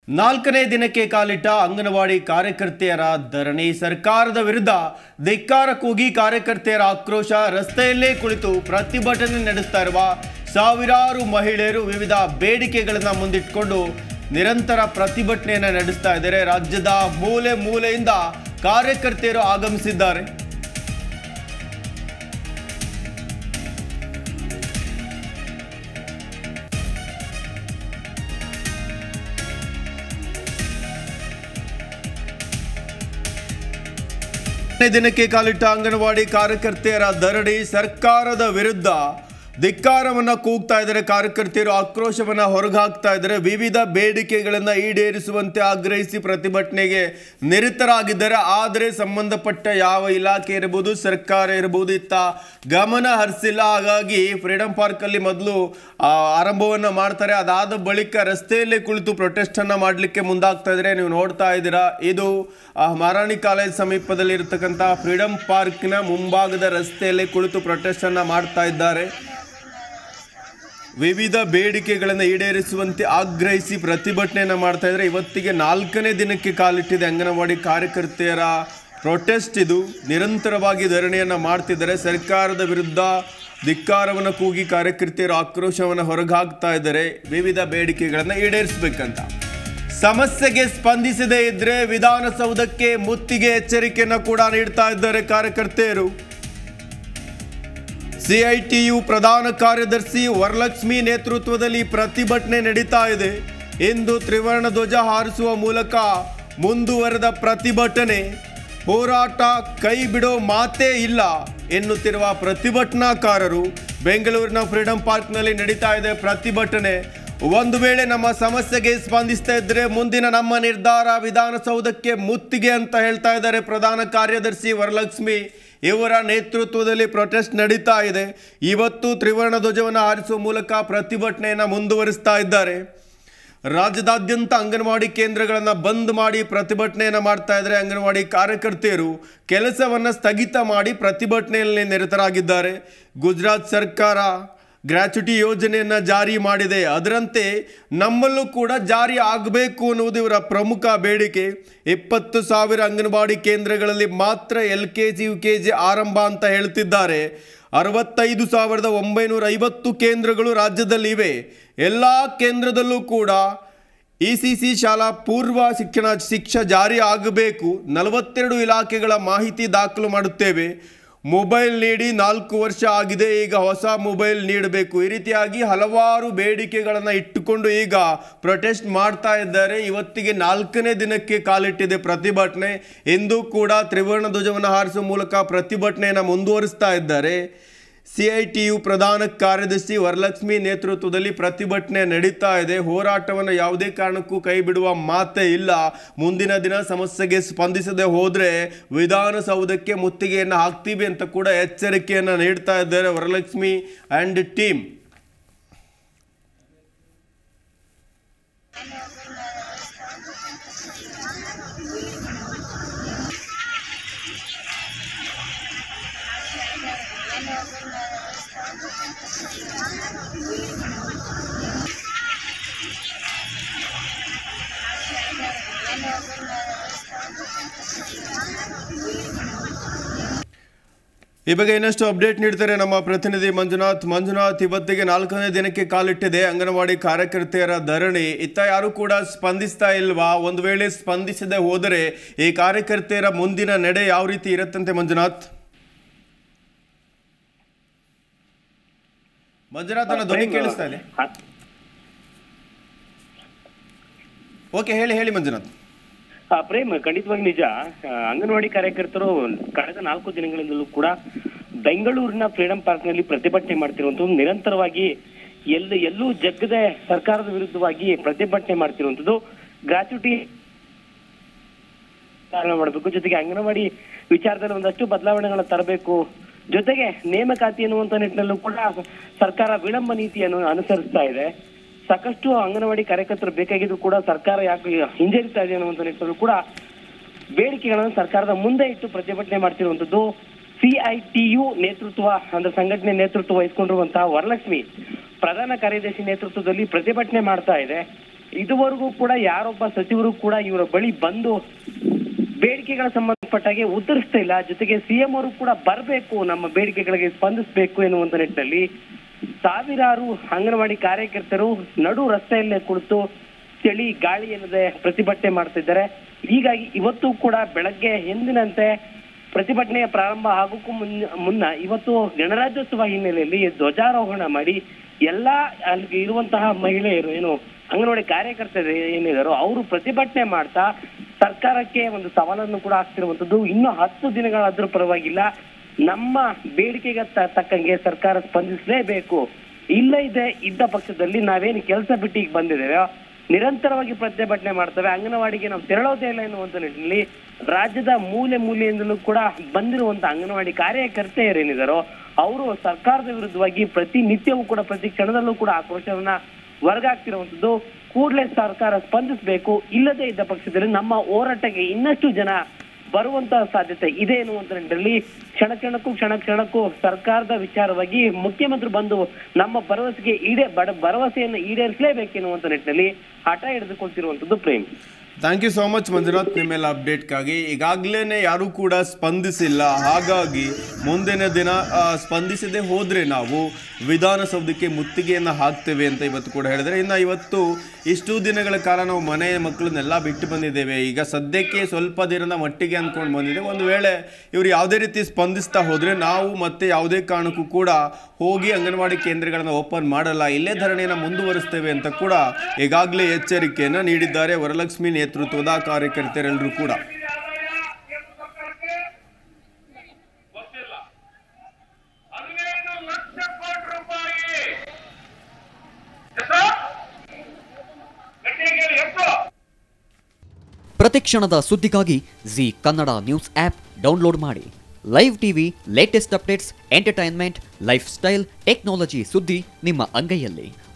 ನಾಲ್ಕನೇ ದಿನಕ್ಕೆ ಕಾಲಿಟ್ಟ ಅಂಗನವಾಡಿ ಕಾರ್ಯಕರ್ತೆಯರ ಧರಣಿ ಸರ್ಕಾರದ ವಿರುದ್ಧ ಧಿಕ್ಕಾರ ಕೂಗಿ ಕಾರ್ಯಕರ್ತೆಯರ ಆಕ್ರೋಶ ರಸ್ತೆಯಲ್ಲೇ ಕುಳಿತು ಪ್ರತಿಭಟನೆ ನಡೆಸ್ತಾ ಇರುವ ಸಾವಿರಾರು ಮಹಿಳೆಯರು ವಿವಿಧ ಬೇಡಿಕೆಗಳನ್ನು ಮುಂದಿಟ್ಕೊಂಡು ನಿರಂತರ ಪ್ರತಿಭಟನೆಯನ್ನು ನಡೆಸ್ತಾ ಇದ್ದಾರೆ ರಾಜ್ಯದ ಮೂಲೆ ಮೂಲೆಯಿಂದ ಕಾರ್ಯಕರ್ತೆಯರು ಆಗಮಿಸಿದ್ದಾರೆ ಹತ್ತನೇ ದಿನಕ್ಕೆ ಕಾಲಿಟ್ಟ ಅಂಗನವಾಡಿ ಕಾರ್ಯಕರ್ತೆಯರ ಧರಣಿ ಸರ್ಕಾರದ ವಿರುದ್ಧ ಧಿಕ್ಕಾರವನ್ನ ಕೂಗ್ತಾ ಇದ್ದಾರೆ ಕಾರ್ಯಕರ್ತೆಯರು ಆಕ್ರೋಶವನ್ನ ಹೊರಗಾಕ್ತಾ ಇದ್ದಾರೆ ವಿವಿಧ ಬೇಡಿಕೆಗಳನ್ನ ಈಡೇರಿಸುವಂತೆ ಆಗ್ರಹಿಸಿ ಪ್ರತಿಭಟನೆಗೆ ನಿರತರಾಗಿದ್ದಾರೆ ಆದರೆ ಸಂಬಂಧಪಟ್ಟ ಯಾವ ಇಲಾಖೆ ಇರಬಹುದು ಸರ್ಕಾರ ಇರಬಹುದು ಇತ್ತ ಗಮನ ಹರಿಸಿಲ್ಲ ಹಾಗಾಗಿ ಫ್ರೀಡಂ ಪಾರ್ಕ್ ಅಲ್ಲಿ ಮೊದಲು ಆರಂಭವನ್ನ ಮಾಡ್ತಾರೆ ಅದಾದ ಬಳಿಕ ರಸ್ತೆಯಲ್ಲೇ ಕುಳಿತು ಪ್ರೊಟೆಸ್ಟ್ ಅನ್ನ ಮಾಡಲಿಕ್ಕೆ ಮುಂದಾಗ್ತಾ ಇದ್ದಾರೆ ನೀವು ನೋಡ್ತಾ ಇದ್ದೀರಾ ಇದು ಆ, ಮಹಾರಾಣಿ ಕಾಲೇಜ್ ಸಮೀಪದಲ್ಲಿ ಇರತಕ್ಕಂಥ ಫ್ರೀಡಂ ಪಾರ್ಕ್ನ ಮುಂಭಾಗದ ರಸ್ತೆಯಲ್ಲಿ ಕುಳಿತು ಪ್ರೊಟೆಸ್ಟ್ ಅನ್ನ ಮಾಡ್ತಾ ಇದ್ದಾರೆ ವಿವಿಧ ಬೇಡಿಕೆಗಳನ್ನು ಈಡೇರಿಸುವಂತೆ ಆಗ್ರಹಿಸಿ ಪ್ರತಿಭಟನೆಯನ್ನು ಮಾಡ್ತಾ ಇದ್ದಾರೆ ಇವತ್ತಿಗೆ ನಾಲ್ಕನೇ ದಿನಕ್ಕೆ ಕಾಲಿಟ್ಟಿದೆ ಅಂಗನವಾಡಿ ಕಾರ್ಯಕರ್ತೆಯರ ಪ್ರೊಟೆಸ್ಟ್ ಇದು ನಿರಂತರವಾಗಿ ಧರಣಿಯನ್ನು ಮಾಡ್ತಿದ್ದಾರೆ ಸರ್ಕಾರದ ವಿರುದ್ಧ ಧಿಕ್ಕಾರವನ್ನು ಕೂಗಿ ಕಾರ್ಯಕರ್ತೆಯರು ಆಕ್ರೋಶವನ್ನು ಹೊರಗಾಕ್ತಾ ಇದ್ದಾರೆ ವಿವಿಧ ಬೇಡಿಕೆಗಳನ್ನು ಈಡೇರಿಸಬೇಕಂತ ಸಮಸ್ಯೆಗೆ ಸ್ಪಂದಿಸದೇ ಇದ್ರೆ ವಿಧಾನಸೌಧಕ್ಕೆ ಮುತ್ತಿಗೆ ಎಚ್ಚರಿಕೆಯನ್ನು ಕೂಡ ನೀಡ್ತಾ ಇದ್ದಾರೆ ಕಾರ್ಯಕರ್ತೆಯರು ಸಿಐಟಿಯು ಪ್ರಧಾನ ಕಾರ್ಯದರ್ಶಿ ವರಲಕ್ಷ್ಮಿ ನೇತೃತ್ವದಲ್ಲಿ ಪ್ರತಿಭಟನೆ ನಡೀತಾ ಇದೆ ಇಂದು ತ್ರಿವರ್ಣ ಧ್ವಜ ಹಾರಿಸುವ ಮೂಲಕ ಮುಂದುವರೆದ ಪ್ರತಿಭಟನೆ ಹೋರಾಟ ಕೈ ಬಿಡೋ ಮಾತೇ ಇಲ್ಲ ಎನ್ನುತ್ತಿರುವ ಪ್ರತಿಭಟನಾಕಾರರು ಬೆಂಗಳೂರಿನ ಫ್ರೀಡಂ ಪಾರ್ಕ್ನಲ್ಲಿ ನಡೀತಾ ಇದೆ ಪ್ರತಿಭಟನೆ ಒಂದು ವೇಳೆ ನಮ್ಮ ಸಮಸ್ಯೆಗೆ ಸ್ಪಂದಿಸ್ತಾ ಇದ್ರೆ ಮುಂದಿನ ನಮ್ಮ ನಿರ್ಧಾರ ವಿಧಾನಸೌಧಕ್ಕೆ ಮುತ್ತಿಗೆ ಅಂತ ಹೇಳ್ತಾ ಇದ್ದಾರೆ ಪ್ರಧಾನ ಕಾರ್ಯದರ್ಶಿ ವರಲಕ್ಷ್ಮಿ ಇವರ ನೇತೃತ್ವದಲ್ಲಿ ಪ್ರೊಟೆಸ್ಟ್ ನಡೀತಾ ಇದೆ ಇವತ್ತು ತ್ರಿವರ್ಣ ಧ್ವಜವನ್ನು ಹಾರಿಸುವ ಮೂಲಕ ಪ್ರತಿಭಟನೆಯನ್ನು ಮುಂದುವರಿಸ್ತಾ ಇದ್ದಾರೆ ರಾಜ್ಯದಾದ್ಯಂತ ಅಂಗನವಾಡಿ ಕೇಂದ್ರಗಳನ್ನು ಬಂದ್ ಮಾಡಿ ಪ್ರತಿಭಟನೆಯನ್ನು ಮಾಡ್ತಾ ಇದ್ದಾರೆ ಅಂಗನವಾಡಿ ಕಾರ್ಯಕರ್ತೆಯರು ಕೆಲಸವನ್ನು ಸ್ಥಗಿತ ಮಾಡಿ ಪ್ರತಿಭಟನೆಯಲ್ಲಿ ನಿರತರಾಗಿದ್ದಾರೆ ಗುಜರಾತ್ ಸರ್ಕಾರ ಗ್ರ್ಯಾಚುಟಿ ಯೋಜನೆಯನ್ನು ಜಾರಿ ಮಾಡಿದೆ ಅದರಂತೆ ನಮ್ಮಲ್ಲೂ ಕೂಡ ಜಾರಿ ಆಗಬೇಕು ಅನ್ನುವುದು ಇವರ ಪ್ರಮುಖ ಬೇಡಿಕೆ ಇಪ್ಪತ್ತು ಸಾವಿರ ಅಂಗನವಾಡಿ ಕೇಂದ್ರಗಳಲ್ಲಿ ಮಾತ್ರ L K G U K G ಆರಂಭ ಅಂತ ಹೇಳ್ತಿದ್ದಾರೆ ಅರವತ್ತೈದು ಸಾವಿರದ ಒಂಬೈನೂರ ಐವತ್ತು ಕೇಂದ್ರಗಳು ರಾಜ್ಯದಲ್ಲಿ ಇವೆ ಎಲ್ಲ ಕೇಂದ್ರದಲ್ಲೂ ಕೂಡ ಇ ಸಿ ಸಿ ಶಾಲಾ ಪೂರ್ವ ಶಿಕ್ಷಣ ಶಿಕ್ಷೆ ಜಾರಿ ಆಗಬೇಕು ನಲವತ್ತೆರಡು ಇಲಾಖೆಗಳ ಮಾಹಿತಿ ದಾಖಲು ಮಾಡುತ್ತೇವೆ ಮೊಬೈಲ್ ನೀಡಿ ನಾಲ್ಕು ವರ್ಷ ಆಗಿದೆ ಈಗ ಹೊಸ ಮೊಬೈಲ್ ನೀಡಬೇಕು ಈ ರೀತಿಯಾಗಿ ಹಲವಾರು ಬೇಡಿಕೆಗಳನ್ನು ಇಟ್ಟುಕೊಂಡು ಈಗ ಪ್ರೊಟೆಸ್ಟ್ ಮಾಡ್ತಾ ಇದ್ದಾರೆ ಇವತ್ತಿಗೆ ನಾಲ್ಕನೇ ದಿನಕ್ಕೆ ಕಾಲಿಟ್ಟಿದೆ ಪ್ರತಿಭಟನೆ ಇಂದು ಕೂಡ ತ್ರಿವರ್ಣ ಧ್ವಜವನ್ನು ಹಾರಿಸುವ ಮೂಲಕ ಪ್ರತಿಭಟನೆಯನ್ನು ಮುಂದುವರಿಸ್ತಾ ಇದ್ದಾರೆ ಸಿ ಐ ಟಿ ಯು ಪ್ರಧಾನ ಕಾರ್ಯದರ್ಶಿ ವರಲಕ್ಷ್ಮಿ ನೇತೃತ್ವದಲ್ಲಿ ಪ್ರತಿಭಟನೆ ನಡೀತಾ ಇದೆ ಹೋರಾಟವನ್ನು ಯಾವುದೇ ಕಾರಣಕ್ಕೂ ಕೈ ಬಿಡುವ ಮಾತೇ ಇಲ್ಲ ಮುಂದಿನ ದಿನ ಸಮಸ್ಯೆಗೆ ಸ್ಪಂದಿಸದೆ ಹೋದರೆ ವಿಧಾನಸೌಧಕ್ಕೆ ಮುತ್ತಿಗೆಯನ್ನು ಹಾಕ್ತೀವಿ ಅಂತ ಕೂಡ ಎಚ್ಚರಿಕೆಯನ್ನು ನೀಡ್ತಾ ಇದ್ದಾರೆ ವರಲಕ್ಷ್ಮಿ ಆ್ಯಂಡ್ ಟೀಮ್ ಈ ಬಗ್ಗೆ ಇನ್ನಷ್ಟು ಅಪ್ಡೇಟ್ ನೀಡ್ತಾರೆ ನಮ್ಮ ಪ್ರತಿನಿಧಿ ಮಂಜುನಾಥ್ ಮಂಜುನಾಥ್ ಇವತ್ತಿಗೆ ನಾಲ್ಕನೇ ದಿನಕ್ಕೆ ಕಾಲಿಟ್ಟಿದೆ ಅಂಗನವಾಡಿ ಕಾರ್ಯಕರ್ತೆಯರ ಧರಣಿ ಇತ್ತ ಯಾರು ಕೂಡ ಸ್ಪಂದಿಸ್ತಾ ಇಲ್ವಾ ಒಂದು ವೇಳೆ ಸ್ಪಂದಿಸದೆ ಹೋದರೆ ಈ ಕಾರ್ಯಕರ್ತೆಯರ ಮುಂದಿನ ನಡೆ ಯಾವ ರೀತಿ ಇರುತ್ತಂತೆ ಮಂಜುನಾಥ್ ಮಂಜುನಾಥ್ ನನ್ನ ಧ್ವನಿ ಕೇಳಿಸ್ತಾ ಇದೆ ಓಕೆ ಹೇಳಿ ಹೇಳಿ ಮಂಜುನಾಥ್ ಆ, ಪ್ರೇಮ್ ಖಂಡಿತವಾಗಿ ನಿಜ ಆ, ಅಂಗನವಾಡಿ ಕಾರ್ಯಕರ್ತರು ಕಳೆದ ನಾಲ್ಕು ದಿನಗಳಿಂದಲೂ ಕೂಡ ಬೆಂಗಳೂರಿನ ಫ್ರೀಡಂ ಪಾರ್ಕ್ ನಲ್ಲಿ ಪ್ರತಿಭಟನೆ ಮಾಡ್ತಿರುವಂತದ್ದು ನಿರಂತರವಾಗಿ ಎಲ್ಲಿ ಎಲ್ಲೂ ಜಗ್ಗದೆ ಸರ್ಕಾರದ ವಿರುದ್ಧವಾಗಿ ಪ್ರತಿಭಟನೆ ಮಾಡ್ತಿರುವಂತದ್ದು ಗ್ರಾಚ್ಯುಟಿ ಕಾರಣ ಮಾಡಬೇಕು ಜೊತೆಗೆ ಅಂಗನವಾಡಿ ವಿಚಾರದಲ್ಲಿ ಒಂದಷ್ಟು ಬದಲಾವಣೆಗಳನ್ನ ತರಬೇಕು ಜೊತೆಗೆ ನೇಮಕಾತಿ ಎನ್ನುವಂತ ನಿಟ್ಟಿನಲ್ಲೂ ಕೂಡ ಸರ್ಕಾರ ವಿಳಂಬ ನೀತಿಯನ್ನು ಅನುಸರಿಸ್ತಾ ಇದೆ ಸಾಕಷ್ಟು ಅಂಗನವಾಡಿ ಕಾರ್ಯಕರ್ತರು ಬೇಕಾಗಿದ್ರು ಕೂಡ ಸರ್ಕಾರ ಯಾಕೆ ಹಿಂಜರಿತಾ ಇದೆ ಅನ್ನುವಂತ ನಿಟ್ಟಿನಲ್ಲೂ ಕೂಡ ಬೇಡಿಕೆಗಳನ್ನು ಸರ್ಕಾರದ ಮುಂದೆ ಇಟ್ಟು ಪ್ರತಿಭಟನೆ ಮಾಡ್ತಿರುವಂತದ್ದು ಸಿಐಟಿಯು ನೇತೃತ್ವ ಅಂದ್ರೆ ಸಂಘಟನೆ ನೇತೃತ್ವ ವಹಿಸಿಕೊಂಡಿರುವಂತಹ ವರಲಕ್ಷ್ಮಿ ಪ್ರಧಾನ ಕಾರ್ಯದರ್ಶಿ ನೇತೃತ್ವದಲ್ಲಿ ಪ್ರತಿಭಟನೆ ಮಾಡ್ತಾ ಇದೆ ಇದುವರೆಗೂ ಕೂಡ ಯಾರೊಬ್ಬ ಸಚಿವರು ಕೂಡ ಇವರ ಬಳಿ ಬಂದು ಬೇಡಿಕೆಗಳ ಸಂಬಂಧಪಟ್ಟಾಗೆ ಉತ್ತರಿಸ್ತಾ ಇಲ್ಲ ಜೊತೆಗೆ ಸಿಎಂ ಅವರು ಕೂಡ ಬರಬೇಕು ನಮ್ಮ ಬೇಡಿಕೆಗಳಿಗೆ ಸ್ಪಂದಿಸಬೇಕು ಎನ್ನುವಂತ ನಿಟ್ಟಿನಲ್ಲಿ ಸಾವಿರಾರು ಅಂಗನವಾಡಿ ಕಾರ್ಯಕರ್ತರು ನಡು ರಸ್ತೆಯಲ್ಲೇ ಕುಳಿತು ಚಳಿ ಗಾಳಿ ಎನ್ನದೆ ಪ್ರತಿಭಟನೆ ಮಾಡ್ತಿದ್ದಾರೆ ಹೀಗಾಗಿ ಇವತ್ತು ಕೂಡ ಬೆಳಗ್ಗೆ ಎಂದಿನಂತೆ ಪ್ರತಿಭಟನೆಯ ಪ್ರಾರಂಭ ಆಗೋಕ್ಕೂ ಮುನ್ನ ಮುನ್ನ ಇವತ್ತು ಗಣರಾಜ್ಯೋತ್ಸವ ಹಿನ್ನೆಲೆಯಲ್ಲಿ ಧ್ವಜಾರೋಹಣ ಮಾಡಿ ಎಲ್ಲಾ ಅಲ್ಲಿ ಇರುವಂತಹ ಮಹಿಳೆಯರು ಏನು ಅಂಗನವಾಡಿ ಕಾರ್ಯಕರ್ತರು ಏನಿದಾರೋ ಅವರು ಪ್ರತಿಭಟನೆ ಮಾಡ್ತಾ ಸರ್ಕಾರಕ್ಕೆ ಒಂದು ಸವಾಲನ್ನು ಕೂಡ ಹಾಕ್ತಿರುವಂತದ್ದು ಇನ್ನು ಹತ್ತು ದಿನಗಳಾದ್ರೂ ಪರವಾಗಿಲ್ಲ ನಮ್ಮ ಬೇಡಿಕೆಗೆ ತ- ತಕ್ಕಂಗೆ ಸರ್ಕಾರ ಸ್ಪಂದಿಸಲೇಬೇಕು ಇಲ್ಲ ಇದೆ ಇದ್ದ ಪಕ್ಷದಲ್ಲಿ ನಾವೇನು ಕೆಲಸ ಬಿಟ್ಟು ಈಗ ಬಂದಿದ್ದೇವೆ ನಿರಂತರವಾಗಿ ಪ್ರತಿಭಟನೆ ಮಾಡ್ತೇವೆ ಅಂಗನವಾಡಿಗೆ ನಾವು ತೆರಳೋದೇ ಇಲ್ಲ ಎನ್ನುವಂತ ನಿಟ್ಟಿನಲ್ಲಿ ರಾಜ್ಯದ ಮೂಲೆ ಮೂಲೆಯಿಂದಲೂ ಕೂಡ ಬಂದಿರುವಂತ ಅಂಗನವಾಡಿ ಕಾರ್ಯಕರ್ತೆಯರೇನಿದಾರೋ ಅವರು ಸರ್ಕಾರದ ವಿರುದ್ಧವಾಗಿ ಪ್ರತಿನಿತ್ಯವೂ ಕೂಡ ಪ್ರತಿ ಕ್ಷಣದಲ್ಲೂ ಕೂಡ ಆಕ್ರೋಶವನ್ನ ವರ್ಗಾಗ್ತಿರುವಂತದ್ದು ಕೂಡಲೇ ಸರ್ಕಾರ ಸ್ಪಂದಿಸಬೇಕು ಇಲ್ಲದೆ ಇದ್ದ ಪಕ್ಷದಲ್ಲಿ ನಮ್ಮ ಹೋರಾಟಕ್ಕೆ ಇನ್ನಷ್ಟು ಜನ ಬರುವಂತಹ ಸಾಧ್ಯತೆ ಇದೆ ಎನ್ನುವಂತ ನಿಟ್ಟಿನಲ್ಲಿ ಕ್ಷಣ ಕ್ಷಣಕ್ಕೂ ಕ್ಷಣ ಕ್ಷಣಕ್ಕೂ ಸರ್ಕಾರದ ವಿಚಾರವಾಗಿ ಮುಖ್ಯಮಂತ್ರಿ ಬಂದು ನಮ್ಮ ಭರವಸೆಗೆ ಈಡೇ ಬಡ ಭರವಸೆಯನ್ನು ಈಡೇರಿಸಲೇಬೇಕೆನ್ನುವಂತ ನಿಟ್ಟಿನಲ್ಲಿ ಹಠ ಹಿಡಿದುಕೊಳ್ತಿರುವಂತದ್ದು Prem thank you so much Manjunath ನಿಮ್ಮೆಲ್ಲ ಅಪ್ಡೇಟ್ಗಾಗಿ ಈಗಾಗಲೇ ಯಾರೂ ಕೂಡ ಸ್ಪಂದಿಸಿಲ್ಲ ಹಾಗಾಗಿ ಮುಂದಿನ ದಿನ ಆ, ಸ್ಪಂದಿಸದೆ ಹೋದರೆ ನಾವು ವಿಧಾನಸೌಧಕ್ಕೆ ಮುತ್ತಿಗೆಯನ್ನು ಹಾಕ್ತೇವೆ ಅಂತ ಇವತ್ತು ಕೂಡ ಹೇಳಿದರೆ ಇನ್ನು ಇವತ್ತು ಇಷ್ಟು ದಿನಗಳ ಕಾಲ ನಾವು ಮನೆ ಮಕ್ಕಳನ್ನೆಲ್ಲ ಬಿಟ್ಟು ಬಂದಿದ್ದೇವೆ ಈಗ ಸದ್ಯಕ್ಕೆ ಸ್ವಲ್ಪ ದಿನದ ಮಟ್ಟಿಗೆ ಅಂದ್ಕೊಂಡು ಬಂದಿದ್ದೇವೆ ಒಂದು ವೇಳೆ ಇವರು ಯಾವುದೇ ರೀತಿ ಸ್ಪಂದಿಸ್ತಾ ಹೋದರೆ ನಾವು ಮತ್ತೆ ಯಾವುದೇ ಕಾರಣಕ್ಕೂ ಕೂಡ ಹೋಗಿ ಅಂಗನವಾಡಿ ಕೇಂದ್ರಗಳನ್ನು ಓಪನ್ ಮಾಡಲ್ಲ ಇಲ್ಲೇ ಧರಣಿಯನ್ನು ಮುಂದುವರಿಸ್ತೇವೆ ಅಂತ ಕೂಡ ಈಗಾಗಲೇ ಎಚ್ಚರಿಕೆಯನ್ನು ನೀಡಿದ್ದಾರೆ ವರಲಕ್ಷ್ಮಿ ನೇತೃತ್ವದ ಕಾರ್ಯಕರ್ತರೆಲ್ಲರೂ ಕೂಡ ಗೊತ್ತಿಲ್ಲ ಹದಿನೈದು ಲಕ್ಷ ಕೋಟಿ ರೂಪಾಯಿ ಎಷ್ಟು ಗಟ್ಟಿಗೆ ಎಷ್ಟು ಪ್ರತಿಕ್ಷಣದ ಸುದ್ದಿಗಾಗಿ Zee Kannada news app download ಮಾಡಿ live TV latest updates entertainment lifestyle technology ಸುದ್ದಿ ನಿಮ್ಮ ಅಂಗೈಯಲ್ಲಿ